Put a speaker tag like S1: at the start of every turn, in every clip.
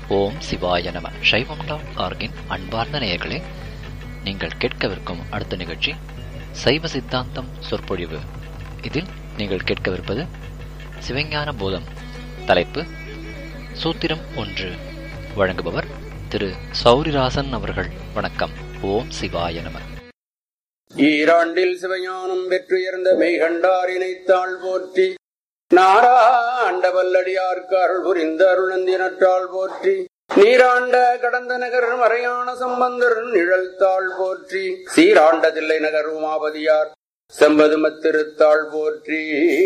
S1: ஓம் சிவாய நம சைவம் டாட் ஆர்கின் அன்பார்ந்த நேயர்களே நீங்கள் கேட்கவிருக்கும் அடுத்த நிகழ்ச்சி சைவ சித்தாந்தம் சொற்பொழிவு இதில் நீங்கள் கேட்கவிருப்பது சிவஞான போதம் தலைப்பு சூத்திரம் ஒன்று வழங்குபவர் திரு சௌரிராசன் அவர்கள் வணக்கம் ஓம் சிவாய நம
S2: ஈராண்டில் சிவஞானம் பெற்றுயர்ந்த மெய்கண்டார் இணைத்தாள் போற்றி நாராண்ட வல்லடியார்க்கு அருள் புரிந்த அருளந்தினற்றாள் போற்றி நீராண்ட கடந்த நகர் மறையான சம்பந்தர் நிழல்தாள் போற்றி சீராண்ட தில்லை நகர் உமாபதியார் செம்பதுமத்திருத்தாள் போற்றி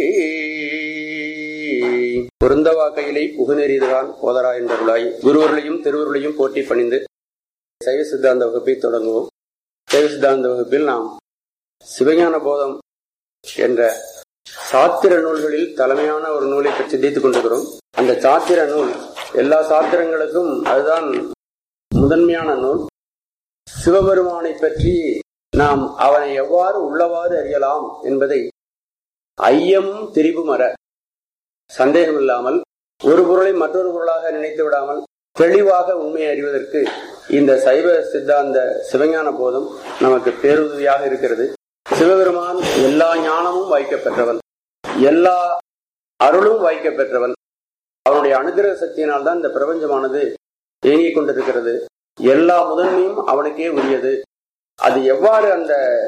S2: பொருந்தவாக்கையிலை புகுநெறிதுதான் போதரா என்றருளாய் குருவர்களையும் திருவர்களையும் போட்டி பணிந்து சைவ சித்தாந்த வகுப்பை தொடங்குவோம் சைவ சித்தாந்த வகுப்பில் நாம் சிவஞான போதம் என்ற சாத்திர நூல்களில் தலைமையான ஒரு நூலை பற்றி சிந்தித்துக் கொண்டிருக்கிறோம் அந்த சாத்திர நூல் எல்லா சாத்திரங்களுக்கும் அதுதான் முதன்மையான நூல் சிவபெருமானை பற்றி நாம் அவனை எவ்வாறு உள்ளவாறு அறியலாம் என்பதை ஐயம் திரிபு மர சந்தேகம் இல்லாமல் ஒரு பொருளை மற்றொரு பொருளாக நினைத்து விடாமல் தெளிவாக உண்மையை அறிவதற்கு இந்த சைவ சித்தாந்த சிவஞான போதம் நமக்கு பேருதவியாக இருக்கிறது சிவபெருமான் எல்லா ஞானமும் வாய்க்க பெற்றவன் எல்லா அருளும் வாய்க்க பெற்றவன் அவனுடைய அனுகிரக சக்தியினால் தான் இந்த பிரபஞ்சமானது இயங்கிக் கொண்டிருக்கிறது எல்லா முதன்மையும் அவனுக்கே உரியது அது எவ்வாறு அந்த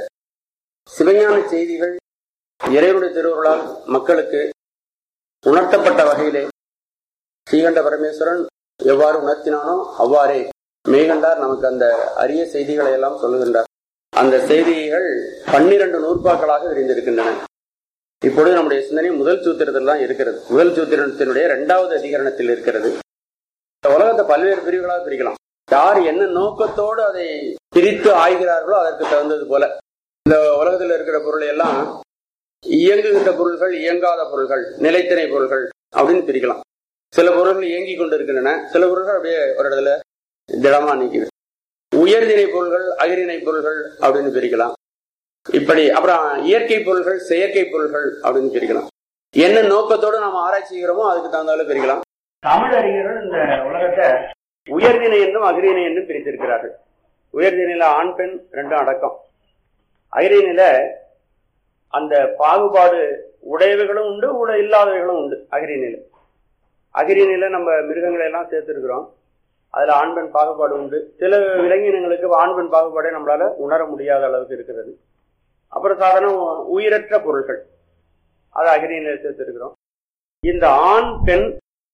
S2: சிவஞான செய்திகள் இறைவனுடைய திருவுருளால் மக்களுக்கு உணர்த்தப்பட்ட வகையிலே ஸ்ரீகண்ட பரமேஸ்வரன் எவ்வாறு உணர்த்தினானோ அவ்வாறே மேகண்டார் நமக்கு அந்த அரிய செய்திகளை எல்லாம் சொல்லுகின்றார் அந்த செய்திகள் பன்னிரண்டு நூற்பாக்களாக விரிந்திருக்கின்றன இப்பொழுது நம்முடைய சிந்தனை முதல் சூத்திரத்தில் தான் இருக்கிறது முதல் சூத்திரத்தினுடைய இரண்டாவது அதிகரணத்தில் இருக்கிறது இந்த உலகத்தை பல்வேறு பிரிவுகளாக பிரிக்கலாம் யார் என்ன நோக்கத்தோடு அதை பிரித்து ஆய்கிறார்களோ அதற்கு தகுந்தது போல இந்த உலகத்தில் இருக்கிற பொருளை எல்லாம் இயங்குகின்ற பொருள்கள் இயங்காத பொருள்கள் நிலைத்திணை பொருள்கள் அப்படின்னு பிரிக்கலாம் சில பொருள்கள் இயங்கி கொண்டிருக்கின்றன சில பொருள்கள் அப்படியே ஒரு இடத்துல திடமா நிற்குது உயர்திணை பொருள்கள் அகிரிணை பொருள்கள் அப்படின்னு பிரிக்கலாம் இப்படி அப்புறம் இயற்கை பொருள்கள் செயற்கை பொருள்கள் அப்படின்னு பிரிக்கலாம் என்ன நோக்கத்தோடு நாம் ஆராய்ச்சி செய்கிறோமோ அதுக்கு தகுந்தாலும் பிரிக்கலாம் தமிழ் அறிஞர்கள் இந்த உலகத்தை உயர்திணை என்றும் அகிரிணை என்றும் பிரித்திருக்கிறார்கள் உயர்திணையில ஆண் பெண் ரெண்டும் அடக்கம் அகிரிணையில அந்த பாகுபாடு உடையவைகளும் உண்டு உட இல்லாதவைகளும் உண்டு அகிரிணையில அகிரிணையில நம்ம மிருகங்களை எல்லாம் சேர்த்திருக்கிறோம் அதுல ஆண் பெண் பாகுபாடு உண்டு சில விலங்கினங்களுக்கு ஆண் பெண் பாகுபாடே நம்மளால உணர முடியாத அளவுக்கு இருக்கிறது அப்புறம் சாதாரண உயிரற்ற பொருட்கள் அது அகிரிணையில சேர்த்திருக்கிறோம் இந்த ஆண் பெண்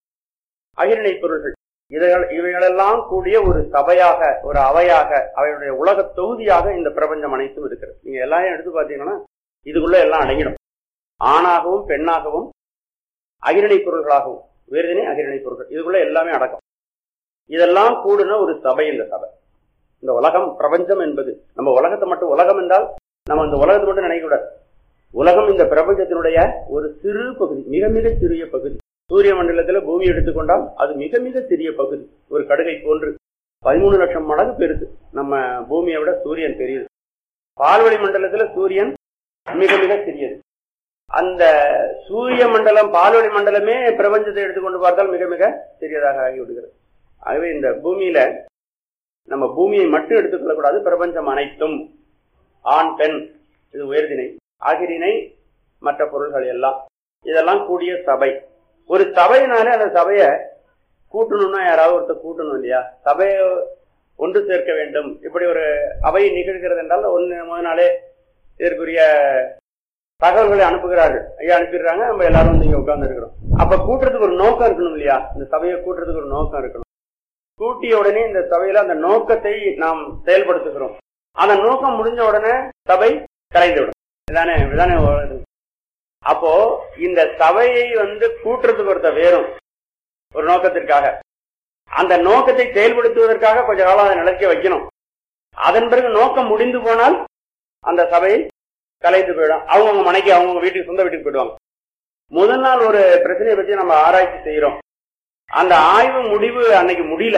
S2: அகிரிணை பொருள்கள் இவைகள் இவைகளெல்லாம் கூடிய ஒரு சபையாக ஒரு அவையாக அவையுடைய உலக தொகுதியாக இந்த பிரபஞ்சம் அனைத்தும் இருக்கிறது நீங்க எல்லாரையும் எடுத்து பார்த்தீங்கன்னா இதுக்குள்ள எல்லாம் அடங்கிடும் ஆணாகவும் பெண்ணாகவும் அகிரணை பொருள்களாகவும் வேறுதனே அகிரணை பொருட்கள் இதுக்குள்ள எல்லாமே அடக்கம் இதெல்லாம் கூடுன ஒரு சபை இந்த சபை இந்த உலகம் பிரபஞ்சம் என்பது நம்ம உலகத்தை மட்டும் உலகம் என்றால் நம்ம இந்த உலகத்தை மட்டும் நினைக்கக்கூடாது உலகம் இந்த பிரபஞ்சத்தினுடைய ஒரு சிறு பகுதி மிக மிக சிறிய பகுதி சூரிய மண்டலத்துல பூமி எடுத்துக்கொண்டால் அது மிக மிக சிறிய பகுதி ஒரு கடுகை போன்று பதிமூணு லட்சம் மடங்கு பெருசு நம்ம பூமியை விட சூரியன் பெரியது பால்வழி மண்டலத்துல சூரியன் மிக மிக சிறியது அந்த சூரிய மண்டலம் பால்வழி மண்டலமே பிரபஞ்சத்தை எடுத்துக்கொண்டு பார்த்தால் மிக மிக சிறியதாக ஆகிவிடுகிறது ஆகவே இந்த பூமியில நம்ம பூமியை மட்டும் எடுத்துக்கொள்ளக்கூடாது பிரபஞ்சம் அனைத்தும் ஆண் பெண் இது உயர்தினை ஆகிரினை மற்ற பொருள்கள் எல்லாம் இதெல்லாம் கூடிய சபை ஒரு சபையினாலே அந்த சபையை கூட்டணும்னா யாராவது ஒருத்தர் கூட்டணும் இல்லையா சபையை ஒன்று சேர்க்க வேண்டும் இப்படி ஒரு அவை நிகழ்கிறது என்றால் ஒன்று முதல் நாளே இதற்குரிய தகவல்களை அனுப்புகிறார்கள் ஐயா அனுப்பிடுறாங்க நம்ம எல்லாரும் வந்து இங்க உட்கார்ந்து இருக்கிறோம் அப்ப கூட்டுறதுக்கு ஒரு நோக்கம் இருக்கணும் இல்லையா இந்த சபையை கூட்டுறதுக்கு ஒரு நோக்கம் இருக்கணும் கூட்டிய உடனே இந்த சபையில அந்த நோக்கத்தை நாம் செயல்படுத்துகிறோம் அந்த நோக்கம் முடிஞ்ச உடனே சபை கலைந்துவிடும் இதானே இதானே அப்போ இந்த சபையை வந்து கூட்டுறதுக்கு ஒருத்த வேறும் ஒரு நோக்கத்திற்காக அந்த நோக்கத்தை செயல்படுத்துவதற்காக கொஞ்ச காலம் அதை நிலைக்க வைக்கணும் அதன் பிறகு நோக்கம் முடிந்து போனால் அந்த சபையை கலைந்து போயிடும் அவங்கவுங்க மனைக்கு அவங்கவுங்க வீட்டுக்கு சொந்த வீட்டுக்கு போயிடுவாங்க முதல் நாள் ஒரு பிரச்சனையை பத்தி நம்ம ஆராய்ச்சி செய்யறோம் அந்த ஆய்வு முடிவு அன்னைக்கு முடியல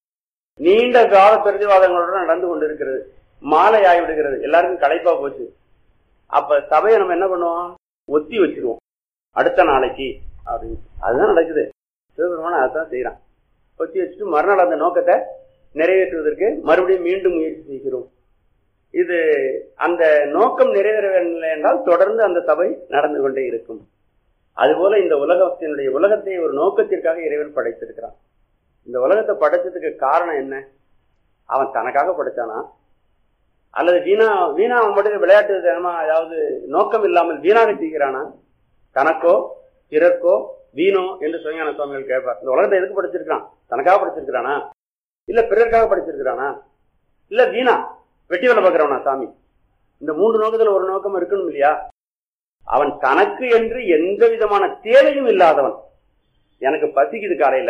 S2: நீண்ட கால பிரதிவாதங்களுடன் நடந்து கொண்டிருக்கிறது மாலை ஆய்விடுகிறது எல்லாருக்கும் களைப்பா போச்சு அப்ப சபையை நம்ம என்ன பண்ணுவோம் ஒத்தி வச்சிருவோம் அடுத்த நாளைக்கு அப்படின்னு அதுதான் நடக்குது சிவபெருமான அதான் செய்யறான் ஒத்தி வச்சுட்டு மறுநாள் அந்த நோக்கத்தை நிறைவேற்றுவதற்கு மறுபடியும் மீண்டும் முயற்சி செய்கிறோம் இது அந்த நோக்கம் நிறைவேறவில்லை என்றால் தொடர்ந்து அந்த சபை நடந்து கொண்டே இருக்கும் அதுபோல இந்த உலகத்தினுடைய உலகத்தை ஒரு நோக்கத்திற்காக இறைவன் படைத்திருக்கிறான் இந்த உலகத்தை படைச்சதுக்கு காரணம் என்ன அவன் தனக்காக படைச்சானா அல்லது வீணா வீணா அவன் மட்டும் விளையாட்டு தினமா அதாவது நோக்கம் இல்லாமல் வீணாக செய்கிறானா தனக்கோ பிறர்க்கோ வீணோ என்று சுயஞான சுவாமிகள் கேட்பார் இந்த உலகத்தை எதுக்கு படைச்சிருக்கான் தனக்காக படைச்சிருக்கிறானா இல்ல பிறருக்காக படைச்சிருக்கிறானா இல்ல வீணா வெட்டி வேலை பார்க்கிறவனா சாமி இந்த மூன்று நோக்கத்துல ஒரு நோக்கம் இருக்கணும் இல்லையா அவன் தனக்கு என்று எந்த விதமான தேவையும் இல்லாதவன் எனக்கு பசிக்குது காலையில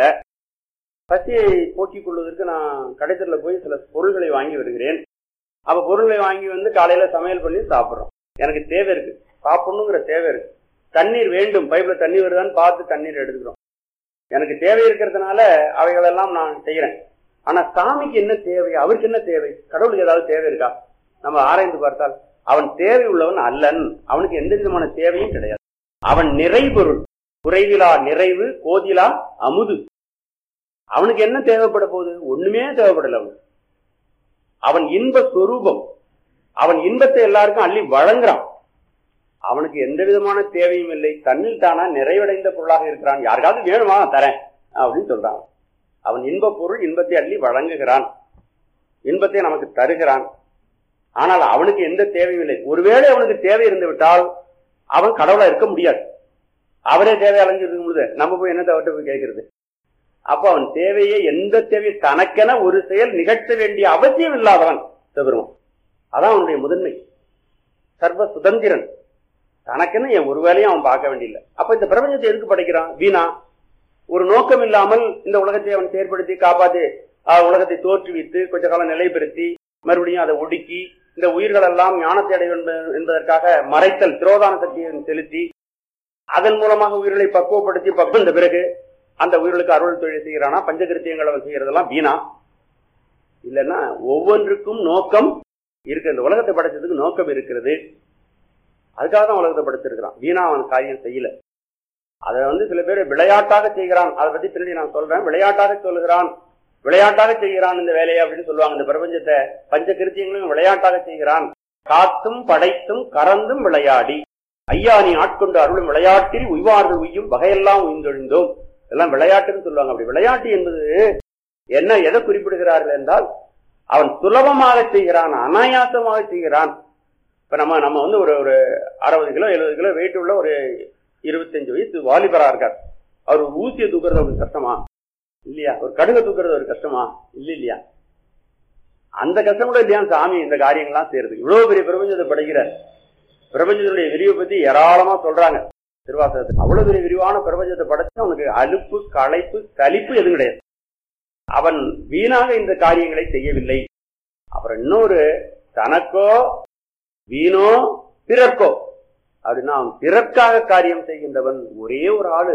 S2: பசியை போக்கிக் கொள்வதற்கு நான் கடைத்தரில் போய் சில பொருள்களை வாங்கி வருகிறேன் அப்ப பொருளை வாங்கி வந்து காலையில சமையல் பண்ணி சாப்பிட்றோம் எனக்கு தேவை இருக்கு சாப்பிடணுங்கிற தேவை இருக்கு தண்ணீர் வேண்டும் பைப்ல தண்ணி வருதான்னு பார்த்து தண்ணீர் எடுத்துக்கிறோம் எனக்கு தேவை இருக்கிறதுனால அவைகளெல்லாம் நான் செய்யறேன் ஆனா சாமிக்கு என்ன தேவை அவருக்கு என்ன தேவை கடவுளுக்கு ஏதாவது தேவை இருக்கா நம்ம ஆராய்ந்து பார்த்தால் அவன் தேவை உள்ளவன் அல்லன் அவனுக்கு எந்த விதமான தேவையும் கிடையாது அவன் நிறைபொருள் குறைவிலா நிறைவு கோதிலா அமுது அவனுக்கு என்ன தேவைப்பட போகுது ஒண்ணுமே தேவைப்படல அவனுக்கு அவன் இன்ப சொரூபம் அவன் இன்பத்தை எல்லாருக்கும் அள்ளி வழங்குறான் அவனுக்கு எந்த விதமான தேவையும் இல்லை தன்னில் தானா நிறைவடைந்த பொருளாக இருக்கிறான் யாருக்காவது வேணுமா தரேன் அப்படின்னு சொல்றான் அவன் இன்ப பொருள் இன்பத்தை அள்ளி வழங்குகிறான் இன்பத்தை நமக்கு தருகிறான் ஆனால் அவனுக்கு எந்த தேவையும் இல்லை ஒருவேளை அவனுக்கு தேவை இருந்து விட்டால் அவன் கடவுளா இருக்க முடியாது அவரே தேவை அலைஞ்சிருக்கும் பொழுது நம்ம போய் என்னத்தை அவர்கிட்ட போய் கேட்கறது அப்ப அவன் தேவையை எந்த தேவை தனக்கென ஒரு செயல் நிகழ்த்த வேண்டிய அவசியம் இல்லாதவன் சிவபெருமான் அதான் அவனுடைய முதன்மை சர்வ சுதந்திரன் தனக்கென என் ஒரு வேலையும் அவன் பார்க்க வேண்டியதில்லை அப்ப இந்த பிரபஞ்சத்தை எதுக்கு படைக்கிறான் வீணா ஒரு நோக்கம் இல்லாமல் இந்த உலகத்தை அவன் செயற்படுத்தி காப்பாத்தி ஆஹ், உலகத்தை தோற்றுவித்து கொஞ்ச காலம் நிலைப்படுத்தி மறுபடியும் அதை ஒடுக்கி இந்த உயிர்கள் எல்லாம் ஞானத்தை அடைய வேண்டும் என்பதற்காக மறைத்தல் திரோதான சக்தியை செலுத்தி அதன் மூலமாக உயிர்களை பக்குவப்படுத்தி பக்குவந்த பிறகு அந்த உயிர்களுக்கு அருள் தொழில் செய்கிறானா பஞ்சகிருத்தியங்கள் அவன் செய்யறதெல்லாம் வீணா இல்லைன்னா ஒவ்வொன்றுக்கும் நோக்கம் இருக்கு இந்த உலகத்தை படைச்சதுக்கு நோக்கம் இருக்கிறது அதுக்காக தான் உலகத்தை படைச்சிருக்கிறான் வீணா அவன் காரியம் செய்யல அதை வந்து சில பேர் விளையாட்டாக செய்கிறான் அதை பத்தி பின்னாடி நான் சொல்றேன் விளையாட்டாக சொல்லுகிறான் விளையாட்டாக செய்கிறான் இந்த வேலையை அப்படின்னு சொல்லுவாங்க இந்த பிரபஞ்சத்தை பஞ்ச கிருத்தியங்களையும் விளையாட்டாக செய்கிறான் காத்தும் படைத்தும் கறந்தும் விளையாடி ஐயா நீ ஆட்கொண்டு அருளும் விளையாட்டில் உய்வார்கள் உய்யும் வகையெல்லாம் உய்ந்தொழிந்தோம் எல்லாம் விளையாட்டுன்னு சொல்லுவாங்க அப்படி விளையாட்டு என்பது என்ன எதை குறிப்பிடுகிறார்கள் என்றால் அவன் சுலபமாக செய்கிறான் அனாயாசமாக செய்கிறான் இப்ப நம்ம நம்ம வந்து ஒரு ஒரு அறுபது கிலோ எழுபது கிலோ வெயிட் உள்ள ஒரு இருபத்தஞ்சு வயசு வாலிபரா இருக்கார் அவர் ஒரு ஊசியை தூக்குறது அவருக்கு கஷ்டமா இல்லையா ஒரு கடுக தூக்குறது ஒரு கஷ்டமா இல்ல இல்லையா அந்த கஷ்டம் கூட இல்லையா சாமி இந்த காரியங்கள்லாம் செய்யறது இவ்வளவு பெரிய பிரபஞ்சத்தை படைக்கிறார் பிரபஞ்சத்தினுடைய விரிவை பத்தி ஏராளமா சொல்றாங்க திருவாசகத்தில் அவ்வளவு பெரிய விரிவான பிரபஞ்சத்தை படைச்சு அவனுக்கு அலுப்பு களைப்பு சலிப்பு எதுவும் கிடையாது அவன் வீணாக இந்த காரியங்களை செய்யவில்லை அப்புறம் இன்னொரு தனக்கோ வீணோ பிறர்க்கோ அப்படின்னா அவன் பிறர்க்காக காரியம் செய்கின்றவன் ஒரே ஒரு ஆளு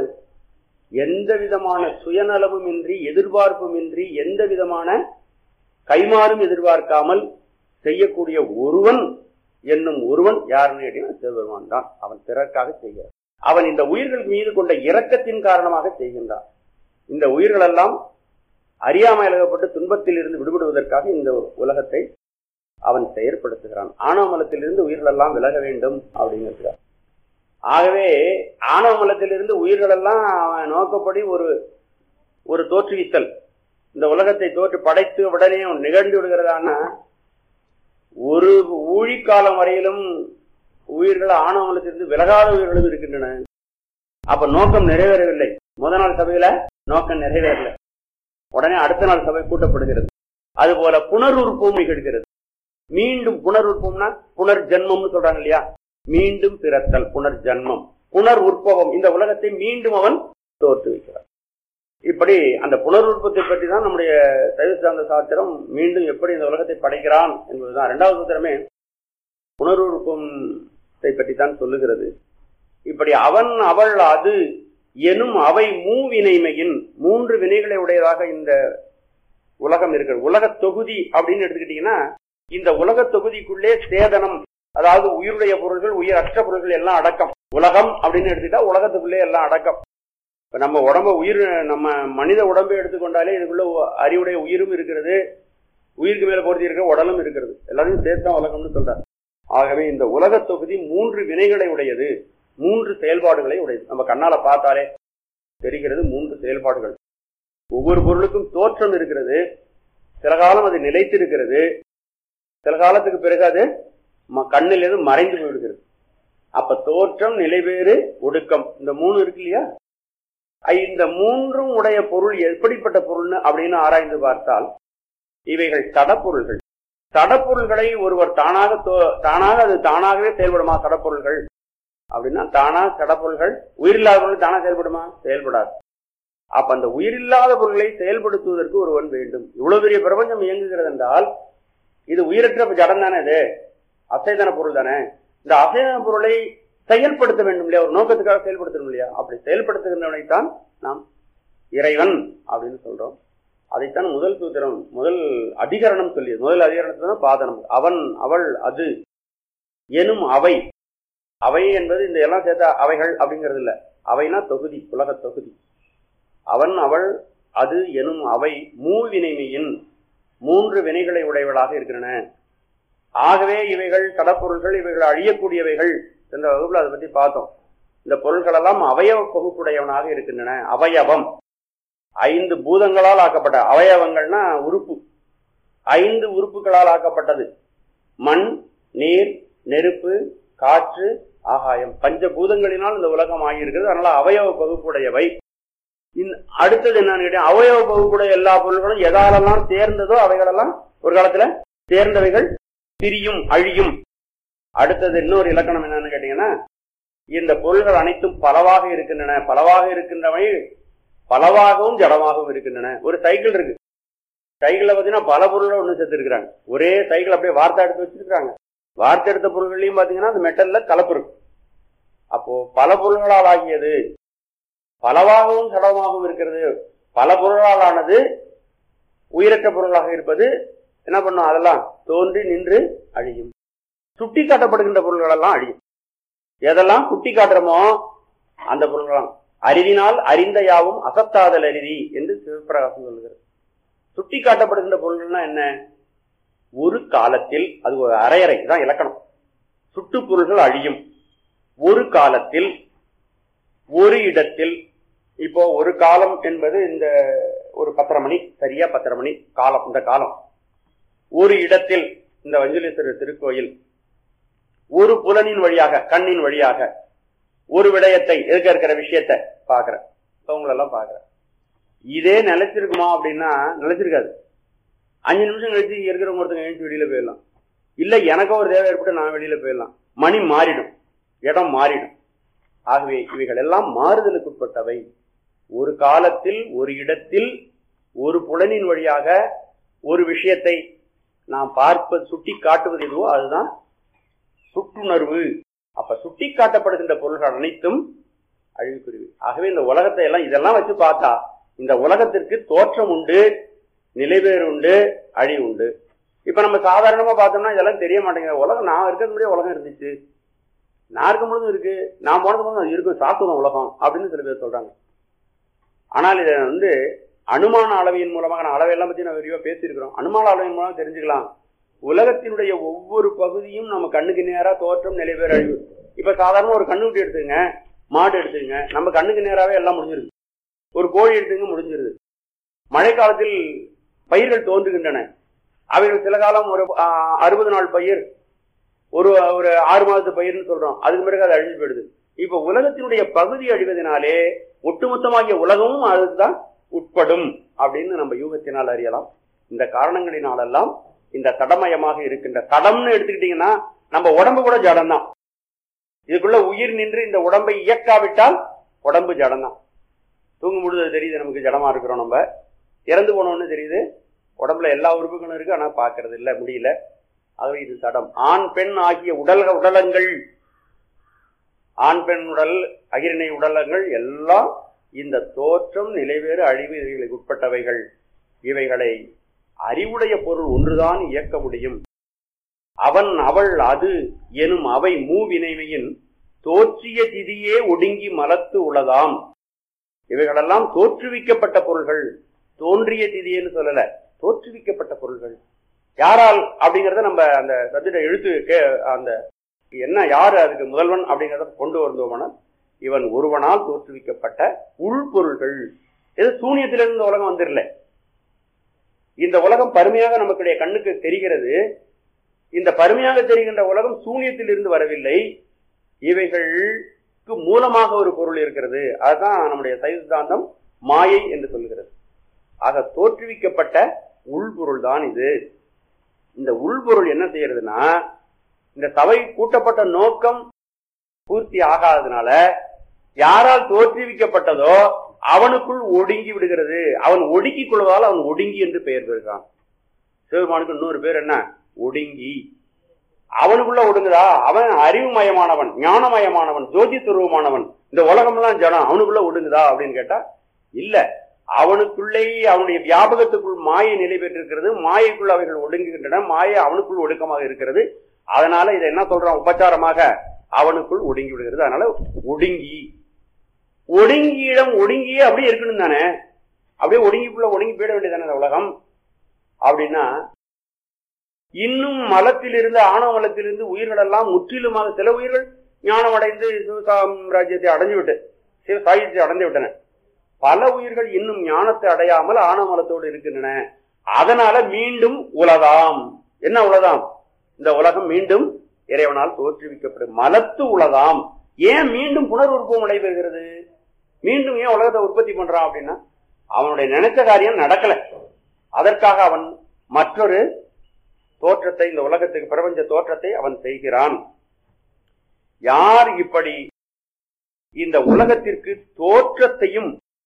S2: எந்த விதமான சுயநலமும் இன்றி எதிர்பார்ப்பும் இன்றி எந்த விதமான கைமாறும் எதிர்பார்க்காமல் செய்யக்கூடிய ஒருவன் என்னும் ஒருவன் யாருன்னு கேட்டீங்கன்னா சிவபெருமான் தான் அவன் பிறர்க்காக செய்கிறான் அவன் இந்த உயிர்கள் மீது கொண்ட இரக்கத்தின் காரணமாக செய்கின்றான் இந்த உயிர்கள் எல்லாம் அறியாமை அழகப்பட்டு துன்பத்தில் இருந்து விடுபடுவதற்காக இந்த உலகத்தை அவன் செயற்படுத்துகிறான் ஆணவ மலத்திலிருந்து உயிர்கள் எல்லாம் விலக வேண்டும் அப்படிங்கிறார் ஆகவே ஆணவ மலத்திலிருந்து உயிர்கள் எல்லாம் அவன் நோக்கப்படி ஒரு ஒரு தோற்றுவித்தல் இந்த உலகத்தை தோற்று படைத்து உடனே நிகழ்ந்து விடுகிறதான ஒரு ஊழிக்காலம் வரையிலும் உயிர்கள் ஆணவ மலத்திலிருந்து விலகாத உயிர்களும் இருக்கின்றன அப்ப நோக்கம் நிறைவேறவில்லை முத நாள் சபையில நோக்கம் நிறைவேறல உடனே அடுத்த நாள் சபை கூட்டப்படுகிறது அதுபோல புனருறுப்பும் நிகழ்கிறது மீண்டும் புனருற்பம்னா புனர் ஜென்மம்னு சொல்றாங்க இல்லையா மீண்டும் பிறத்தல் புனர் ஜென்மம் புனர் உற்பவம் இந்த உலகத்தை மீண்டும் அவன் தோற்று வைக்கிறான் இப்படி அந்த புனருற்பத்தை பற்றி தான் நம்முடைய சைவ சித்தாந்த சாஸ்திரம் மீண்டும் எப்படி இந்த உலகத்தை படைக்கிறான் என்பதுதான் இரண்டாவது சூத்திரமே புனருற்பத்தை பற்றி தான் சொல்லுகிறது இப்படி அவன் அவள் அது எனும் அவை மூவினைமையின் மூன்று வினைகளை உடையதாக இந்த உலகம் இருக்கிறது உலக தொகுதி அப்படின்னு எடுத்துக்கிட்டீங்கன்னா இந்த உலக தொகுதிக்குள்ளே சேதனம் அதாவது உயிருடைய பொருள்கள் உயிர் அற்ற பொருள்கள் எல்லாம் அடக்கம் உலகம் அப்படின்னு எடுத்துக்கிட்டா உலகத்துக்குள்ளே எல்லாம் அடக்கம் இப்ப நம்ம உடம்ப உயிர் நம்ம மனித உடம்பை எடுத்துக்கொண்டாலே இதுக்குள்ள உ- அறிவுடைய உயிரும் இருக்கிறது உயிருக்கு மேல பொருத்தி இருக்கிற உடலும் இருக்கிறது எல்லாத்தையும் சேர்த்தான் உலகம்னு சொல்றார் ஆகவே இந்த உலகத் தொகுதி மூன்று வினைகளை உடையது மூன்று செயல்பாடுகளை உடையது நம்ம கண்ணால பார்த்தாலே தெரிகிறது மூன்று செயல்பாடுகள் ஒவ்வொரு பொருளுக்கும் தோற்றம் இருக்கிறது சில காலம் அது நிலைத்திருக்கிறது சில காலத்துக்கு பிறகு அது ம- கண்ணிலிருந்து மறைந்து போயிடுகிறது அப்ப தோற்றம் நிலைவேறு ஒடுக்கம் இந்த மூணு இருக்கு இல்லையா ஐ, இந்த மூன்றும் உடைய பொருள் எப்படிப்பட்ட பொருள்னு அப்படின்னு ஆராய்ந்து பார்த்தால் இவைகள் தடப்பொருள்கள் தடப்பொருள்களை ஒருவர் தானாக தோ- தானாக அது தானாகவே செயல்படுமா தடப்பொருள்கள் அப்படின்னா தானா தடப்பொருள்கள் உயிரில்லாத பொருள் தானா செயல்படுமா செயல்படாது அப்ப அந்த உயிரில்லாத பொருள்களை செயல்படுத்துவதற்கு ஒருவன் வேண்டும் இவ்வளவு பெரிய பிரபஞ்சம் இயங்குகிறது என்றால் இது உயிரற்ற ஜடம் தானே இது அசைதன பொருள் தானே இந்த அசைதன பொருளை செயல்படுத்த வேண்டும் இல்லையா ஒரு நோக்கத்துக்காக செயல்படுத்தணும் இல்லையா அப்படி செயல்படுத்துகின்றவனைத்தான் நாம் இறைவன் அப்படின்னு சொல்றோம் அதைத்தான் முதல் சூத்திரம் முதல் அதிகரணம் சொல்லியது முதல் அதிகரணத்துல தான் பாதனம் அவன் அவள் அது எனும் அவை அவை என்பது இந்த எல்லாம் சேர்த்தா அவைகள் அப்படிங்கிறது இல்ல அவைனா தொகுதி உலக தொகுதி அவன் அவள் அது எனும் அவை மூவினைமையின் மூன்று வினைகளை உடையவளாக இருக்கின்றன ஆகவே இவைகள் கடப்பொருள்கள் இவைகள் அழியக்கூடியவைகள் என்ற வகுப்புல அதை பத்தி பார்த்தோம் இந்த பொருள்கள் எல்லாம் அவயவ பகுப்புடையவனாக இருக்கின்றன அவயவம் ஐந்து பூதங்களால் ஆக்கப்பட்ட அவயவங்கள்னா உறுப்பு ஐந்து உறுப்புகளால் ஆக்கப்பட்டது மண் நீர் நெருப்பு காற்று ஆகாயம் பஞ்ச பூதங்களினால் இந்த உலகம் ஆகியிருக்கிறது அதனால அவயவ பகுப்புடையவை இன் அடுத்தது என்னன்னு கேட்டீங்க அவயவ பகுப்புடைய எல்லா பொருள்களும் எதாலெல்லாம் தேர்ந்ததோ அவைகளெல்லாம் ஒரு காலத்துல தேர்ந்தவைகள் பிரியும் அழியும் அடுத்தது இன்னொரு இலக்கணம் என்னன்னு கேட்டீங்கன்னா இந்த பொருள்கள் அனைத்தும் பலவாக இருக்கின்றன பலவாக இருக்கின்றவை பலவாகவும் ஜடமாகவும் இருக்கின்றன ஒரு சைக்கிள் இருக்கு சைக்கிள்ல பாத்தீங்கன்னா பல பொருளை ஒண்ணு சேர்த்து இருக்கிறாங்க ஒரே சைக்கிள் அப்படியே வார்த்தை எடுத்து வச்சிருக்காங்க வார்த்தை எடுத்த பொருள்களையும் பாத்தீங்கன்னா அந்த மெட்டல்ல கலப்பு இருக்கு அப்போ பல பொருள்களால் ஆகியது பலவாகவும் ஜடமாகவும் இருக்கிறது பல பொருளால் ஆனது உயிரற்ற பொருளாக இருப்பது என்ன பண்ணும் அதெல்லாம் தோன்றி நின்று அழியும் சுட்டி காட்டப்படுகின்ற பொருள்கள் எல்லாம் அழியும் எதெல்லாம் சுட்டி காட்டுறோமோ அந்த பொருள்களாம் அறிவினால் அறிந்த யாவும் அசத்தாதல் அறிவி என்று சிவபிரகாசம் சொல்லுகிறது சுட்டி காட்டப்படுகின்ற பொருள்கள்னா என்ன ஒரு காலத்தில் அது ஒரு அரையறை தான் இலக்கணம் சுட்டு பொருள்கள் அழியும் ஒரு காலத்தில் ஒரு இடத்தில் இப்போ ஒரு காலம் என்பது இந்த ஒரு பத்தரை மணி சரியா பத்தரை மணி காலம் இந்த காலம் ஒரு இடத்தில் இந்த வஞ்சலேஸ்வரர் திருக்கோயில் ஒரு புலனின் வழியாக கண்ணின் வழியாக ஒரு விடயத்தை எதுக்க இருக்கிற விஷயத்தை பாக்குறேன் அவங்களெல்லாம் பாக்குறேன் இதே நிலைச்சிருக்குமா அப்படின்னா நிலைச்சிருக்காது அஞ்சு நிமிஷம் கழிச்சு இங்க இருக்கிறவங்க ஒருத்தங்க எழுந்து வெளியில போயிடலாம் இல்ல எனக்கு ஒரு தேவை ஏற்பட்டு நான் வெளியில போயிடலாம் மணி மாறிடும் இடம் மாறிடும் ஆகவே இவைகள் எல்லாம் மாறுதலுக்குட்பட்டவை ஒரு காலத்தில் ஒரு இடத்தில் ஒரு புலனின் வழியாக ஒரு விஷயத்தை நாம் பார்ப்பது சுட்டி காட்டுவது எதுவோ அதுதான் சுற்றுணர்வு அப்ப சுட்டி காட்டப்படுகின்ற பொருள்கள் அனைத்தும் அழிவுக்குருவி ஆகவே இந்த உலகத்தை எல்லாம் இதெல்லாம் வச்சு பார்த்தா இந்த உலகத்திற்கு தோற்றம் உண்டு நிலைவேறு உண்டு அழிவு உண்டு இப்ப நம்ம சாதாரணமா பார்த்தோம்னா இதெல்லாம் தெரிய மாட்டேங்குது உலகம் நான் இருக்கிறது முடிய உலகம் இருந்துச்சு நான் இருக்கும் பொழுதும் இருக்கு நான் போனது போது அது இருக்கும் சாத்துவம் உலகம் அப்படின்னு சில பேர் சொல்றாங்க ஆனால் இதை வந்து அனுமான அளவையின் மூலமாக நான் அளவையெல்லாம் பத்தி நான் விரிவா பேசியிருக்கிறோம் அனுமான அளவையின் மூலம் தெரிஞ்சுக்கலாம் உலகத்தினுடைய ஒவ்வொரு பகுதியும் நம்ம கண்ணுக்கு நேரா தோற்றம் நிலைபெற அழிவு இப்ப சாதாரண ஒரு கண்ணுக்குட்டி எடுத்துங்க மாடு எடுத்துங்க நம்ம கண்ணுக்கு நேராவே எல்லாம் முடிஞ்சிருது ஒரு கோழி எடுத்துங்க முடிஞ்சிருது மழை காலத்தில் பயிர்கள் தோன்றுகின்றன அவைகள் சில காலம் ஒரு அறுபது நாள் பயிர் ஒரு ஒரு ஆறு மாதத்து பயிர்னு சொல்றோம் அதுக்கு பிறகு அது அழிஞ்சு போயிடுது இப்ப உலகத்தினுடைய பகுதி அழிவதனாலே ஒட்டுமொத்தமாகிய உலகமும் அதுதான் உட்படும் அப்படின்னு நம்ம யூகத்தினால் அறியலாம் இந்த காரணங்களினாலெல்லாம் இந்த தடமயமாக இருக்கின்ற தடம்னு எடுத்துக்கிட்டீங்கன்னா நம்ம உடம்பு கூட ஜடம் தான் இதுக்குள்ள உயிர் நின்று இந்த உடம்பை இயக்காவிட்டால் உடம்பு ஜடம் தான் தூங்கும் பொழுது அது தெரியுது நமக்கு ஜடமா இருக்கிறோம் நம்ம இறந்து போனோம்னு தெரியுது உடம்புல எல்லா உறுப்புகளும் இருக்கு ஆனா பாக்குறது இல்ல முடியல ஆகவே இது தடம் ஆண் பெண் ஆகிய உடல் உடலங்கள் ஆண் பெண் உடல் அகிரிணை உடலங்கள் எல்லாம் இந்த தோற்றம் நிலைவேறு அழிவு இவைகளுக்கு உட்பட்டவைகள் இவைகளை அறிவுடைய பொருள் ஒன்றுதான் இயக்க முடியும் அவன் அவள் அது எனும் அவை மூவினைமையின் தோற்றிய திதியே ஒடுங்கி மலத்து உளதாம் இவைகளெல்லாம் தோற்றுவிக்கப்பட்ட பொருள்கள் தோன்றிய திதின்னு சொல்லல தோற்றுவிக்கப்பட்ட பொருள்கள் யாரால் அப்படிங்கறத நம்ம அந்த சப்ஜெக்ட எழுத்து கே- அந்த என்ன யாரு அதுக்கு முதல்வன் அப்படிங்கறத கொண்டு வந்தோம்னா இவன் ஒருவனால் தோற்றுவிக்கப்பட்ட உள்பொருள்கள் இது சூனியத்திலிருந்து இந்த உலகம் வந்துடல இந்த உலகம் பருமையாக நமக்குடைய கண்ணுக்கு தெரிகிறது இந்த பருமையாக தெரிகின்ற உலகம் சூனியத்தில் இருந்து வரவில்லை இவைகளுக்கு மூலமாக ஒரு பொருள் இருக்கிறது அதுதான் நம்முடைய சைவ சித்தாந்தம் மாயை என்று சொல்கிறது ஆக தோற்றுவிக்கப்பட்ட உள்பொருள் தான் இது இந்த உள்பொருள் என்ன செய்யறதுன்னா இந்த சபை கூட்டப்பட்ட நோக்கம் பூர்த்தி ஆகாததுனால யாரால் தோற்றுவிக்கப்பட்டதோ அவனுக்குள் ஒடுங்கி விடுகிறது அவன் ஒடுக்கிக் கொள்வதால் அவன் ஒடுங்கி என்று பெயர் பெறுகிறான் சிவபெருமானுக்கு இன்னொரு பேர் என்ன ஒடுங்கி அவனுக்குள்ள ஒடுங்குதா அவன் அறிவுமயமானவன் ஞானமயமானவன் ஜோதி சுரூபமானவன் இந்த உலகம்லாம் ஜனம் அவனுக்குள்ள ஒடுங்குதா அப்படின்னு கேட்டா இல்ல அவனுக்குள்ளேயே அவனுடைய வியாபகத்துக்குள் மாயை நிலை பெற்றிருக்கிறது மாயைக்குள் அவைகள் ஒடுங்குகின்றன மாயை அவனுக்குள் ஒடுக்கமாக இருக்கிறது அதனால இதை என்ன சொல்றான் உபச்சாரமாக அவனுக்குள் ஒடுங்கி விடுகிறது அதனால ஒடுங்கி ஒடுங்கியிடம் ஒடுங்கியே அப்படியே இருக்கணும் தானே அப்படியே ஒடுங்கிக்குள்ள ஒடுங்கி போயிட வேண்டியதானே இந்த உலகம் அப்படின்னா இன்னும் மலத்திலிருந்து ஆணவ மலத்திலிருந்து உயிர்கள் எல்லாம் முற்றிலுமாக சில உயிர்கள் ஞானம் அடைந்து சிவசாம்ராஜ்யத்தை அடைஞ்சு விட்டு சிவ சாகித்யத்தை அடைந்து விட்டன பல உயிர்கள் இன்னும் ஞானத்தை அடையாமல் ஆணவ மலத்தோடு இருக்கின்றன அதனால மீண்டும் உலதாம் என்ன உலதாம் இந்த உலகம் மீண்டும் இறைவனால் தோற்றுவிக்கப்படும் மலத்து உலதாம் ஏன் மீண்டும் புனருற்பம் நடைபெறுகிறது மீண்டும் ஏன் உலகத்தை உற்பத்தி பண்றான் அப்படின்னா அவனுடைய நினைச்ச காரியம் நடக்கல அதற்காக அவன் மற்றொரு தோற்றத்தை இந்த உலகத்துக்கு பிரபஞ்ச தோற்றத்தை அவன் செய்கிறான் யார் இப்படி இந்த உலகத்திற்கு தோற்றத்தையும்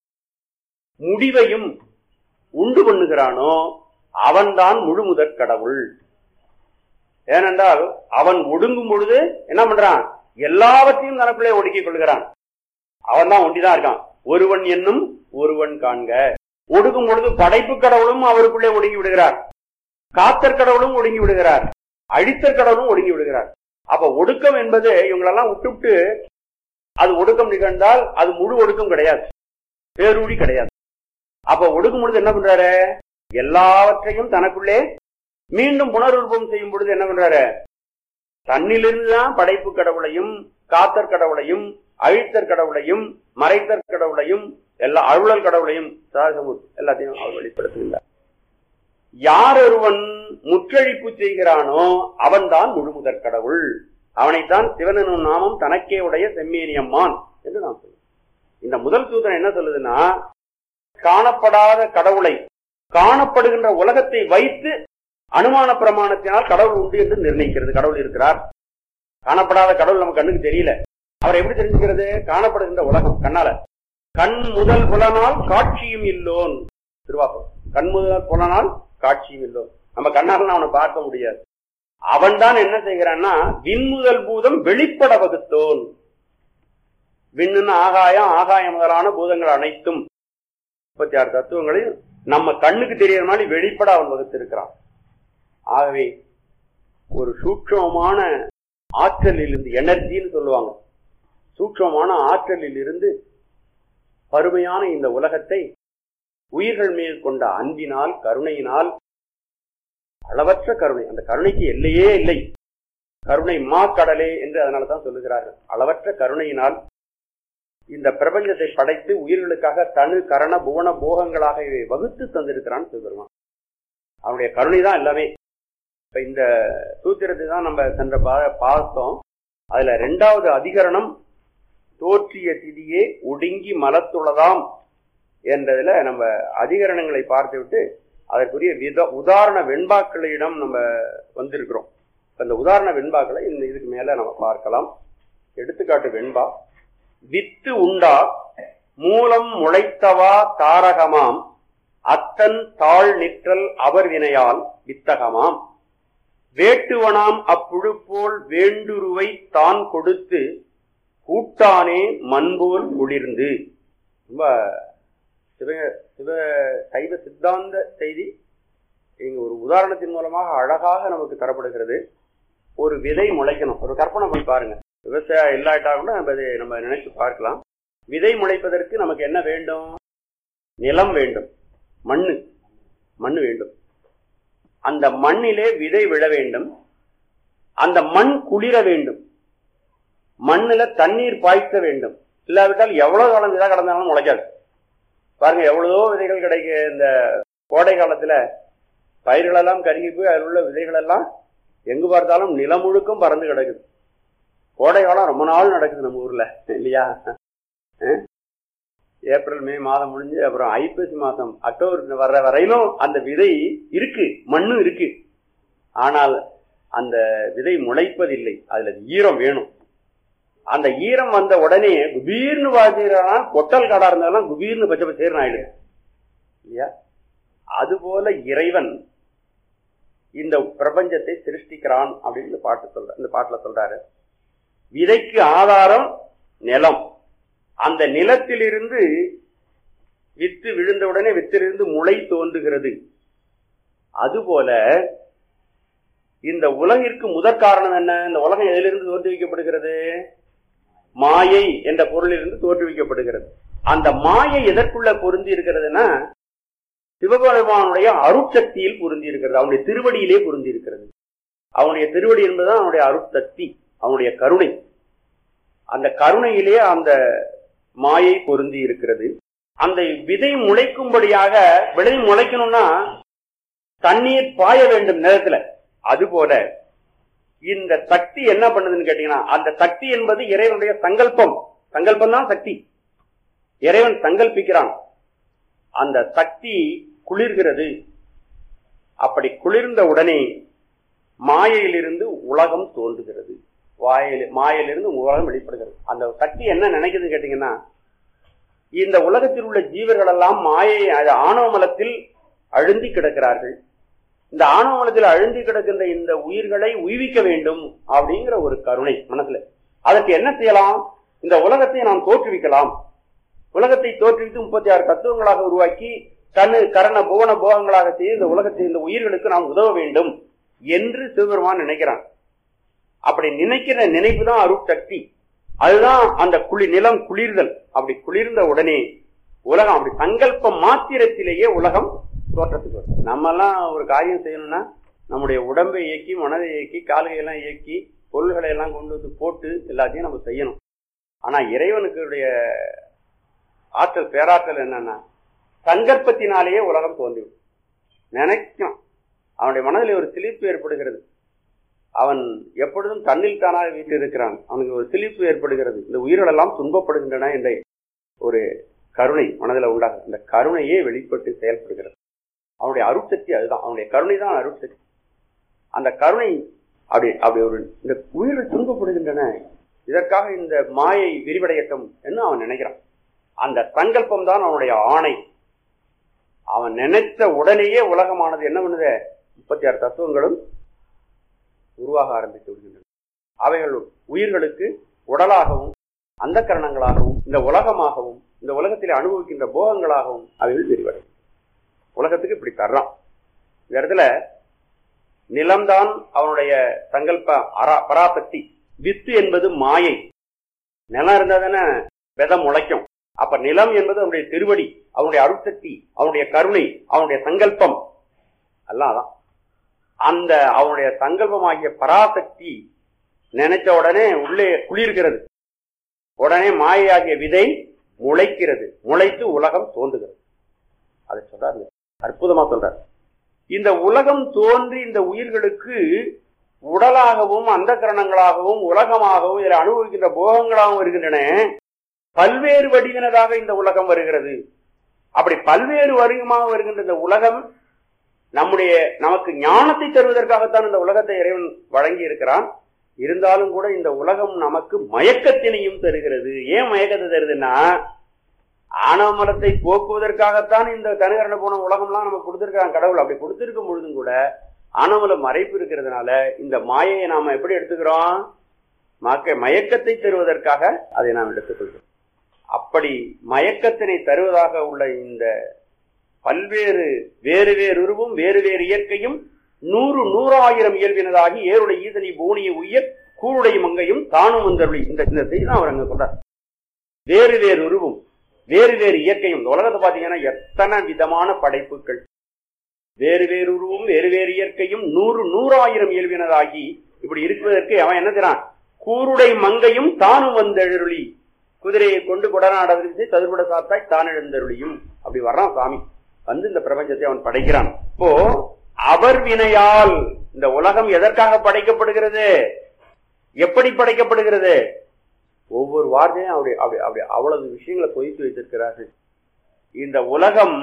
S2: முடிவையும் உண்டு பண்ணுகிறானோ அவன்தான் முழுமுதற் கடவுள் ஏனென்றால் அவன் ஒடுங்கும் பொழுது என்ன பண்றான் எல்லாவற்றையும் தனக்குள்ளே ஒடுக்கிக் கொள்கிறான் அவன் தான் ஒண்டிதான் இருக்கான் ஒருவன் என்னும் ஒருவன் காண்க ஒடுக்கும் பொழுது படைப்பு கடவுளும் அவருக்குள்ளே ஒடுங்கி விடுகிறார் காத்தற் கடவுளும் ஒடுங்கி விடுகிறார் அழித்தற் கடவுளும் ஒடுங்கி விடுகிறார் அப்ப ஒடுக்கம் என்பது இவங்களெல்லாம் விட்டுவிட்டு அது ஒடுக்கம் நிகழ்ந்தால் அது முழு ஒடுக்கம் கிடையாது பேரூழி கிடையாது அப்ப ஒடுக்கும் பொழுது என்ன பண்றாரு எல்லாவற்றையும் தனக்குள்ளே மீண்டும் புனருற்பம் செய்யும் பொழுது என்ன பண்றாரு தன்னிலிருந்து தான் படைப்பு கடவுளையும் காத்தற் கடவுளையும் அழித்தற் கடவுளையும் மறைத்தற் கடவுளையும் எல்லா அருளல் கடவுளையும் சதாசிவமூர்த்தி எல்லாத்தையும் அவர் வெளிப்படுத்துகின்றார் யார் ஒருவன் முற்றழிப்பு செய்கிறானோ அவன்தான் முழுமுதற் கடவுள் அவனைத்தான் சிவனனும் நாமம் தனக்கே உடைய செம்மேனியம்மான் என்று நான் சொல்லுவேன் இந்த முதல் சூத்திரம் என்ன சொல்லுதுன்னா காணப்படாத கடவுளை காணப்படுகின்ற உலகத்தை வைத்து அனுமான பிரமாணத்தினால் கடவுள் உண்டு என்று நிர்ணயிக்கிறது கடவுள் இருக்கிறார் காணப்படாத கடவுள் நம்ம கண்ணுக்கு தெரியல அவர் எப்படி தெரிஞ்சுக்கிறது காணப்படுகின்ற உலகம் கண்ணால கண் முதல் புலனால் காட்சியும் இல்லோன் திருவாசகம் கண் முதல் புலனால் காட்சியும் இல்லோன் நம்ம கண்ணால அவனை பார்க்க முடியாது அவன் தான் என்ன செய்கிறான்னா விண்முதல் பூதம் வெளிப்பட வகுத்தோன் விண்ணுன்னு ஆகாயம் ஆகாயம் முதலான பூதங்கள் அனைத்தும் முப்பத்தி ஆறு தத்துவங்களையும் நம்ம கண்ணுக்கு தெரியற மாதிரி வெளிப்பட அவன் வகுத்திருக்கிறான் ஆகவே ஒரு சூட்சமமான ஆற்றலில் இருந்து எனர்ஜின்னு சொல்லுவாங்க சூட்சமமான ஆற்றலில் இருந்து பருமையான இந்த உலகத்தை உயிர்கள் மேல் கொண்ட அன்பினால் கருணையினால் அளவற்ற கருணை அந்த கருணைக்கு எல்லையே இல்லை கருணை மா கடலே என்று அதனால தான் சொல்லுகிறார்கள் அளவற்ற கருணையினால் இந்த பிரபஞ்சத்தை படைத்து உயிர்களுக்காக தனு கரண புவன போகங்களாக இவை வகுத்து தந்திருக்கிறான் சிவபெருமான் அவனுடைய கருணை தான் எல்லாமே இப்ப இந்த சூத்திரத்தை தான் நம்ம சென்ற பா- பார்த்தோம் அதுல ரெண்டாவது அதிகரணம் தோற்றிய திதியே ஒடுங்கி மலத்துள்ளதாம் என்றதுல நம்ம அதிகரணங்களை பார்த்துவிட்டு அதற்குரிய வித உதாரண வெண்பாக்களிடம் நம்ம வந்திருக்கிறோம் அந்த உதாரண வெண்பாக்களை இந்த இதுக்கு மேல நம்ம பார்க்கலாம் எடுத்துக்காட்டு வெண்பா வித்து உண்டா மூலம் முளைத்தவா தாரகமாம் அத்தன் தாழ் நிற்றல் அவர் வினையால் வித்தகமாம் வேட்டுவனாம் அப்புழு போல் வேண்டுருவை தான் கொடுத்து கூட்டானே மண்போல் குளிர்ந்து ரொம்ப சிவ சிவ சைவ சித்தாந்த செய்தி இங்க ஒரு உதாரணத்தின் மூலமாக அழகாக நமக்கு தரப்படுகிறது ஒரு விதை முளைக்கணும் ஒரு கற்பனை பண்ணி பாருங்க விவசாயம் இல்லாட்டா கூட நம்ம இதை நம்ம நினைச்சு பார்க்கலாம் விதை முளைப்பதற்கு நமக்கு என்ன வேண்டும் நிலம் வேண்டும் மண்ணு மண்ணு வேண்டும் அந்த மண்ணிலே விதை விழ வேண்டும் அந்த மண் குளிர வேண்டும் மண்ணுல தண்ணீர் பாய்ச்ச வேண்டும் இல்லாவிட்டால் எவ்வளவு காலம் விதை கடந்தாலும் முளைக்காது பாருங்க எவ்வளவோ விதைகள் கிடைக்க இந்த கோடை காலத்துல பயிர்களெல்லாம் கருகி போய் அதில் உள்ள விதைகள் எல்லாம் எங்கு பார்த்தாலும் நிலம் முழுக்கும் பறந்து கிடக்குது கோடை காலம் ரொம்ப நாள் நடக்குது நம்ம ஊர்ல இல்லையா அஹ்? ஏப்ரல் மே மாதம் முடிஞ்சு அப்புறம் ஐப்பசி மாதம் அக்டோபர் வர்ற வரையிலும் அந்த விதை இருக்கு மண்ணும் இருக்கு ஆனால் அந்த விதை முளைப்பதில்லை அதுல ஈரம் வேணும் அந்த ஈரம் வந்த உடனே குபீர்னு பார்த்தீங்கன்னா கொட்டல் காடா இருந்தாலும் குபீர்னு பச்சை பச்சேர்னு ஆயிடுது இல்லையா அதுபோல இறைவன் இந்த பிரபஞ்சத்தை சிருஷ்டிக்கிறான் அப்படின்னு இந்த பாட்டு சொல்ற இந்த பாட்டுல சொல்றாரு விதைக்கு ஆதாரம் நிலம் அந்த நிலத்திலிருந்து வித்து விழுந்தவுடனே வித்திலிருந்து முளை தோன்றுகிறது அதுபோல இந்த உலகிற்கு முதற் காரணம் என்ன இந்த உலகம் எதிலிருந்து தோற்றுவிக்கப்படுகிறது மாயை என்ற பொருளிலிருந்து தோற்றுவிக்கப்படுகிறது அந்த மாயை எதற்குள்ள பொருந்தி இருக்கிறதுனா சிவபெருமானுடைய அருட்சக்தியில் பொருந்தி இருக்கிறது அவனுடைய திருவடியிலே பொருந்தி இருக்கிறது அவனுடைய திருவடி என்பதுதான் அவனுடைய அருட்சக்தி அவனுடைய கருணை அந்த கருணையிலே அந்த மாயை பொருந்தி இருக்கிறது அந்த விதை முளைக்கும்படியாக விதை முளைக்கணும்னா தண்ணீர் பாய வேண்டும் நிலத்துல அதுபோல இந்த சக்தி என்ன பண்ணுதுன்னு கேட்டீங்கன்னா அந்த சக்தி என்பது இறைவனுடைய சங்கல்பம் சங்கல்பம் தான் சக்தி இறைவன் சங்கல்பிக்கிறான் அந்த சக்தி குளிர்கிறது அப்படி குளிர்ந்த உடனே மாயையிலிருந்து உலகம் தோன்றுகிறது வாயில் மாயிலிருந்து உலகம் வெளிப்படுகிறது அந்த சக்தி என்ன நினைக்குதுன்னு கேட்டீங்கன்னா இந்த உலகத்தில் உள்ள ஜீவர்கள் எல்லாம் மாயை அது ஆணவ மலத்தில் அழுந்தி கிடக்கிறார்கள் இந்த ஆணவ மலத்தில் அழுந்தி கிடக்கின்ற இந்த உயிர்களை உய்விக்க வேண்டும் அப்படிங்கிற ஒரு கருணை மனசுல அதற்கு என்ன செய்யலாம் இந்த உலகத்தை நாம் தோற்றுவிக்கலாம் உலகத்தை தோற்றுவித்து முப்பத்தி ஆறு தத்துவங்களாக உருவாக்கி கண்ணு கரண புவன போகங்களாக செய்து இந்த உலகத்தை இந்த உயிர்களுக்கு நாம் உதவ வேண்டும் என்று சிவபெருமான் நினைக்கிறான் அப்படி நினைக்கிற நினைப்பு தான் அருட்சக்தி அதுதான் அந்த குளி நிலம் குளிர்தல் அப்படி குளிர்ந்த உடனே உலகம் அப்படி சங்கல்ப மாத்திரத்திலேயே உலகம் தோற்றத்துக்கு வரும் நம்ம எல்லாம் ஒரு காரியம் செய்யணும்னா நம்முடைய உடம்பை இயக்கி மனதை இயக்கி கால்கையெல்லாம் இயக்கி பொருள்களை எல்லாம் கொண்டு வந்து போட்டு எல்லாத்தையும் நம்ம செய்யணும் ஆனா இறைவனுக்குடைய ஆற்றல் பேராற்றல் என்னன்னா சங்கற்பத்தினாலேயே உலகம் தோன்றிவிடும் நினைக்கும் அவனுடைய மனதில் ஒரு சிலிர்ப்பு ஏற்படுகிறது அவன் எப்பொழுதும் தன்னில் தானாக வீட்டு இருக்கிறான் அவனுக்கு ஒரு சிலிர்ப்பு ஏற்படுகிறது இந்த உயிர்கள் எல்லாம் துன்பப்படுகின்றன என்ற ஒரு கருணை மனதில் உண்டாகும் இந்த கருணையே வெளிப்பட்டு செயல்படுகிறது அவனுடைய அருட்சக்தி அதுதான் அவனுடைய கருணை தான் அருட்சக்தி அந்த கருணை அப்படி அப்படி ஒரு இந்த உயிர்கள் துன்பப்படுகின்றன இதற்காக இந்த மாயை விரிவடையட்டும் என்று அவன் நினைக்கிறான் அந்த சங்கல்பம் தான் அவனுடைய ஆணை அவன் நினைத்த உடனேயே உலகமானது என்ன பண்ணுது முப்பத்தி ஆறு தத்துவங்களும் உருவாக ஆரம்பித்து விடுகின்றன அவைகள் உயிர்களுக்கு உடலாகவும் அந்த கரணங்களாகவும் இந்த உலகமாகவும் இந்த உலகத்தில் அனுபவிக்கின்ற போகங்களாகவும் அவைகள் விரிவடையும் உலகத்துக்கு இப்படி தர்றான் இந்த இடத்துல நிலம்தான் அவனுடைய சங்கல்ப அரா பராசக்தி வித்து என்பது மாயை நிலம் இருந்தா தானே விதம் முளைக்கும் அப்ப நிலம் என்பது அவனுடைய திருவடி அவனுடைய அருட்சக்தி அவனுடைய கருணை அவனுடைய சங்கல்பம் எல்லாம் அதான் அந்த அவனுடைய சங்கல்பமாகிய பராசக்தி நினைச்ச உடனே உள்ளே குளிர்கிறது உடனே மாயையாகிய விதை முளைக்கிறது முளைத்து உலகம் தோன்றுகிறது அதை சொல்றாரு அற்புதமா சொல்றார் இந்த உலகம் தோன்றி இந்த உயிர்களுக்கு உடலாகவும் அந்த கரணங்களாகவும் உலகமாகவும் இதில் அனுபவிக்கின்ற போகங்களாகவும் இருக்கின்றன பல்வேறு வடிவினதாக இந்த உலகம் வருகிறது அப்படி பல்வேறு வடிவமாக வருகின்ற இந்த உலகம் நம்முடைய நமக்கு ஞானத்தை தருவதற்காகத்தான் இந்த உலகத்தை இறைவன் வழங்கி இருக்கிறான் இருந்தாலும் கூட இந்த உலகம் நமக்கு மயக்கத்தினையும் தருகிறது ஏன் மயக்கத்தை தருதுன்னா ஆணவ மரத்தை போக்குவதற்காகத்தான் இந்த தனுகரண போன உலகம்லாம் நமக்கு கொடுத்திருக்காங்க கடவுள் அப்படி கொடுத்திருக்கும் பொழுதும் கூட ஆணவல மறைப்பு இருக்கிறதுனால இந்த மாயையை நாம எப்படி எடுத்துக்கிறோம் மக்க மயக்கத்தை தருவதற்காக அதை நாம் எடுத்துக்கொள்கிறோம் அப்படி மயக்கத்தினை தருவதாக உள்ள இந்த பல்வேறு வேறு வேறு உருவும் வேறு வேறு இயற்கையும் நூறு நூறாயிரம் இயல்பினதாகி ஏருடைய ஈசனி பூனியை உய்ய கூருடைய மங்கையும் தானும் வந்தருளி இந்த இந்த செய்தி தான் அவர் அங்க சொல்றார் வேறு வேறு உருவும் வேறு வேறு இயற்கையும் இந்த உலகத்தை பாத்தீங்கன்னா எத்தனை விதமான படைப்புகள் வேறு வேறு உருவும் வேறு வேறு இயற்கையும் நூறு நூறாயிரம் இயல்பினராகி இப்படி இருக்குவதற்கு அவன் என்ன செய்றான் கூருடை மங்கையும் தானும் வந்தெழுருளி குதிரையை கொண்டு குடநாடவிருந்து ததுர்பட சாத்தாய் தான் எழுந்தருளியும் அப்படி வர்றான் சாமி வந்து இந்த பிரபஞ்சத்தை அவன் படைக்கிறான் இப்போ அவர் வினையால் இந்த உலகம் எதற்காக படைக்கப்படுகிறது எப்படி படைக்கப்படுகிறது ஒவ்வொரு வார்த்தையும் அப்படி அப்படி அப்படி அவ்வளவு விஷயங்களை பொய்த்து வைத்திருக்கிறார்கள் இந்த உலகம்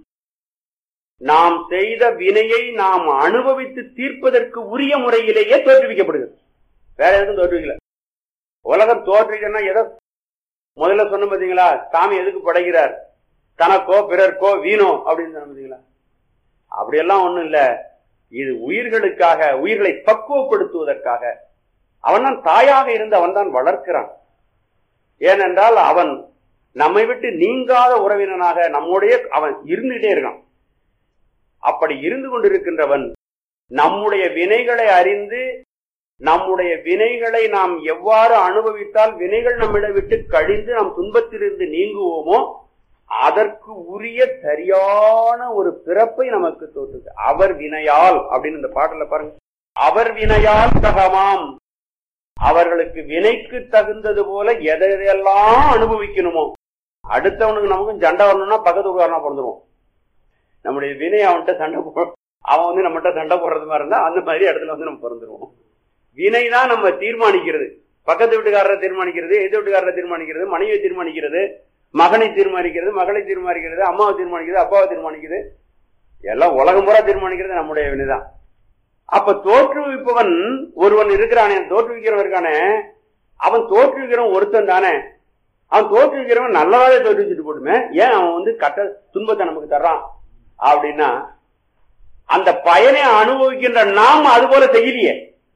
S2: நாம் செய்த வினையை நாம் அனுபவித்து தீர்ப்பதற்கு உரிய முறையிலேயே தோற்றுவிக்கப்படுகிறது வேற எதுக்கும் தோற்றுவிக்கல உலகம் தோற்றுவிக்கன்னா எதை முதல்ல சொன்ன பாத்தீங்களா சாமி எதுக்கு படைக்கிறார் தனக்கோ பிறர்க்கோ வீணோ அப்படின்னு சொன்ன பாத்தீங்களா அப்படியெல்லாம் ஒண்ணும் இல்ல இது உயிர்களுக்காக உயிர்களை பக்குவப்படுத்துவதற்காக அவன் தான் தாயாக இருந்து அவன் தான் வளர்க்கிறான் ஏனென்றால் அவன் நம்மை விட்டு நீங்காத உறவினனாக நம்முடைய அவன் இருந்துகிட்டே இருக்கான் அப்படி இருந்து கொண்டிருக்கின்றவன் நம்முடைய வினைகளை அறிந்து நம்முடைய வினைகளை நாம் எவ்வாறு அனுபவித்தால் வினைகள் நம்மிடம் விட்டு கழிந்து நம் துன்பத்திலிருந்து நீங்குவோமோ அதற்கு உரிய சரியான ஒரு பிறப்பை நமக்கு தோற்றுது அவர் வினையால் அப்படின்னு இந்த பாடல பாருங்க அவர் வினையால் தகமாம் அவர்களுக்கு வினைக்கு தகுந்தது போல எதையெல்லாம் அனுபவிக்கணுமோ அடுத்தவனுக்கு நமக்கும் சண்டை வரணும்னா பக்கத்து உதாரணம் பிறந்துருவோம் நம்முடைய வினை அவன்கிட்ட சண்டை போ அவன் வந்து நம்மகிட்ட சண்டை போடுறது மாதிரி இருந்தா அந்த மாதிரி இடத்துல வந்து நம்ம பிறந்துருவோம் வினை தான் நம்ம தீர்மானிக்கிறது பக்கத்து வீட்டுக்காரரை தீர்மானிக்கிறது எதிர் வீட்டுக்காரரை தீர்மானிக்கிறது மனைவியை தீர்மானிக்கிறது மகனை தீர்மானிக்கிறது மகளை தீர்மானிக்கிறது அம்மாவை தீர்மானிக்கிறது அப்பாவை தீர்மானிக்கிறது எல்லாம் உலகம் பூரா தீர்மானிக்கிறது நம்முடைய வினைதான் அப்ப தோற்றுவிப்பவன் ஒருவன் இருக்கிறானே தோற்றுவிக்கிறவன் இருக்கானே அவன் தோற்றுவிக்கிறவன் ஒருத்தன் தானே அவன் தோற்றுவிக்கிறவன் நல்லதாவே தோற்றுவிச்சுட்டு போட்டுமே ஏன் அவன் வந்து கட்ட துன்பத்தை நமக்கு தர்றான் அப்படின்னா அந்த பயனை அனுபவிக்கின்ற நாம் அது போல செய்யலையே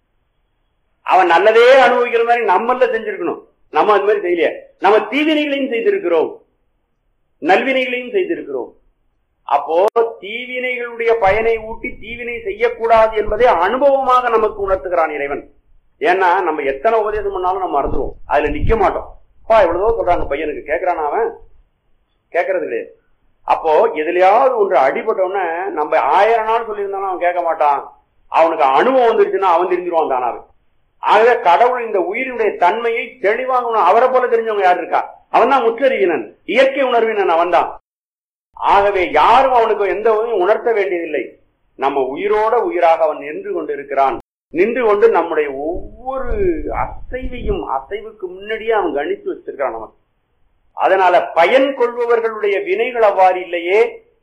S2: அவன் நல்லதே அனுபவிக்கிற மாதிரி நம்மள செஞ்சிருக்கணும் நம்ம அது மாதிரி செய்யலையே நம்ம தீவினைகளையும் செய்திருக்கிறோம் நல்வினைகளையும் செய்திருக்கிறோம் அப்போ தீவினைகளுடைய பயனை ஊட்டி தீவினை செய்யக்கூடாது என்பதை அனுபவமாக நமக்கு உணர்த்துகிறான் இறைவன் ஏன்னா நம்ம எத்தனை உபதேசம் பண்ணாலும் நம்ம மறந்துடுவோம் அதுல நிக்க மாட்டோம் அப்பா எவ்வளவோ சொல்றாங்க பையனுக்கு கேட்கறானா அவன் கேட்கறது கிடையாது அப்போ எதுலயாவது ஒன்று அடிபட்டோன்னே நம்ம ஆயிரம் நாள் சொல்லியிருந்தாலும் அவன் கேட்க மாட்டான் அவனுக்கு அனுபவம் வந்துருச்சுன்னா அவன் தெரிஞ்சிருவான் தானாவே ஆகவே கடவுள் இந்த உயிரினுடைய தன்மையை தெளிவாக அவரை போல தெரிஞ்சவங்க யார் இருக்கா அவன் தான் முற்றறிவினன் இயற்கை உணர்வினன் அவன் தான் ஆகவே யாரும் அவனுக்கு எந்த உதவியும் உணர்த்த வேண்டியதில்லை நம்ம உயிரோட உயிராக அவன் நின்று கொண்டிருக்கிறான் நின்று கொண்டு நம்முடைய ஒவ்வொரு அசைவையும் அசைவுக்கு முன்னாடியே அவன் கணித்து வச்சிருக்கான் நமக்கு அதனால பயன் கொள்பவர்களுடைய வினைகள் அவ்வாறு இல்லையே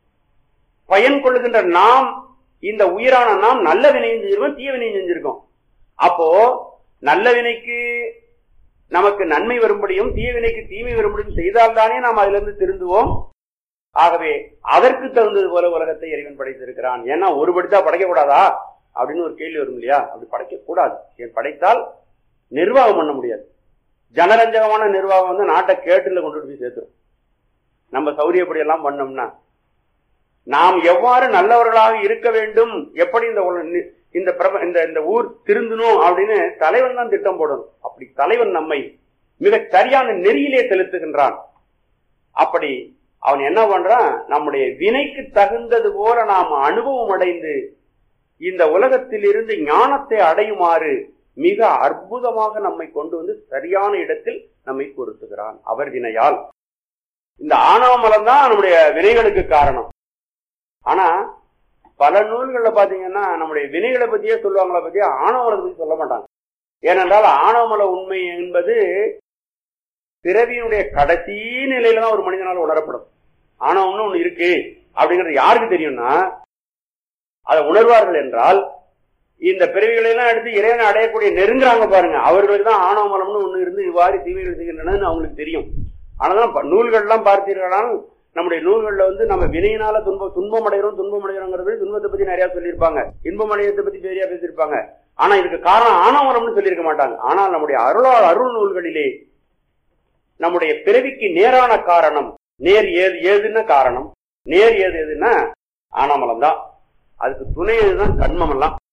S2: பயன் கொள்ளுகின்ற நாம் இந்த உயிரான நாம் நல்ல வினையும் செஞ்சிருக்கோம் தீய வினையும் செஞ்சிருக்கோம் அப்போ நல்ல வினைக்கு நமக்கு நன்மை வரும்படியும் தீய வினைக்கு தீமை வரும்படியும் செய்தால்தானே நாம் அதுல இருந்து திருந்துவோம் ஆகவே அதற்கு தகுந்தது போல உலகத்தை இறைவன் படைத்திருக்கிறான் ஏன்னா ஒரு படித்தா படைக்க கூடாதா அப்படின்னு ஒரு கேள்வி வரும் இல்லையா அப்படி படைக்க கூடாது ஏன் படைத்தால் நிர்வாகம் பண்ண முடியாது ஜனரஞ்சகமான நிர்வாகம் வந்து நாட்டை கேட்டுல கொண்டு போய் சேர்த்துரும் நம்ம சௌரியப்படி எல்லாம் பண்ணோம்னா நாம் எவ்வாறு நல்லவர்களாக இருக்க வேண்டும் எப்படி இந்த உல- இந்த பிரப- இந்த இந்த ஊர் திருந்தணும் அப்படின்னு தலைவன் தான் திட்டம் போடணும் அப்படி தலைவன் நம்மை மிக சரியான நெறியிலே செலுத்துகின்றான் அப்படி அவன் என்ன பண்றான் நம்முடைய வினைக்கு தகுந்தது போல நாம் அனுபவம் அடைந்து இந்த உலகத்தில் இருந்து ஞானத்தை அடையுமாறு மிக அற்புதமாக நம்மை கொண்டு வந்து சரியான இடத்தில் நம்மை பொருத்துகிறான் அவர் வினையால் இந்த ஆணவமலம் தான் நம்முடைய வினைகளுக்கு காரணம் ஆனா பல நூல்கள்ல பாத்தீங்கன்னா நம்முடைய வினைகளை பத்தியே சொல்லுவாங்களே பத்தி ஆணவமலத்தை பத்தி சொல்ல மாட்டாங்க ஏனென்றால் ஆணவமல உண்மை என்பது பிறவியினுடைய கடைசி நிலையில தான் ஒரு மனிதனால் உணரப்படும் ஆணவம்னு ஒண்ணு இருக்கு அப்படிங்கிறது யாருக்கு தெரியும்னா அதை உணர்வார்கள் என்றால் இந்த பிறவிகளை எல்லாம் எடுத்து இறைவனை அடையக்கூடிய நெருங்குறாங்க பாருங்க அவர்களுக்கு தான் ஆணவமலம்னு ஒண்ணு இருந்து இவ்வாறு தீமைகள் செய்கின்றன அவங்களுக்கு தெரியும் ஆனாலும் ப- நூல்கள்லாம் பார்த்தீர்களானால் நம்முடைய நூல்கள்ல வந்து நம்ம வினையினால துன்பம் துன்பம் அடைகிறோம் துன்பம் அடைகிறோங்கிறது துன்பத்தை பத்தி நிறைய சொல்லியிருப்பாங்க இன்பம் அடைகிறதை பத்தி நிறைய பேசியிருப்பாங்க ஆனா இதுக்கு காரணம் ஆணவமலம்னு சொல்லியிருக்க மாட்டாங்க ஆனால் நம்முடைய அருளால் அருள் நூல்களிலே நம்முடைய பிறவிக்கு நேரான காரணம் நேர் ஏது ஏதுன்னா காரணம் நேர் ஏது எதுன்னா ஆனாமலம் தான் அதுக்கு துணை எதுதான் கண்மம் எல்லாம்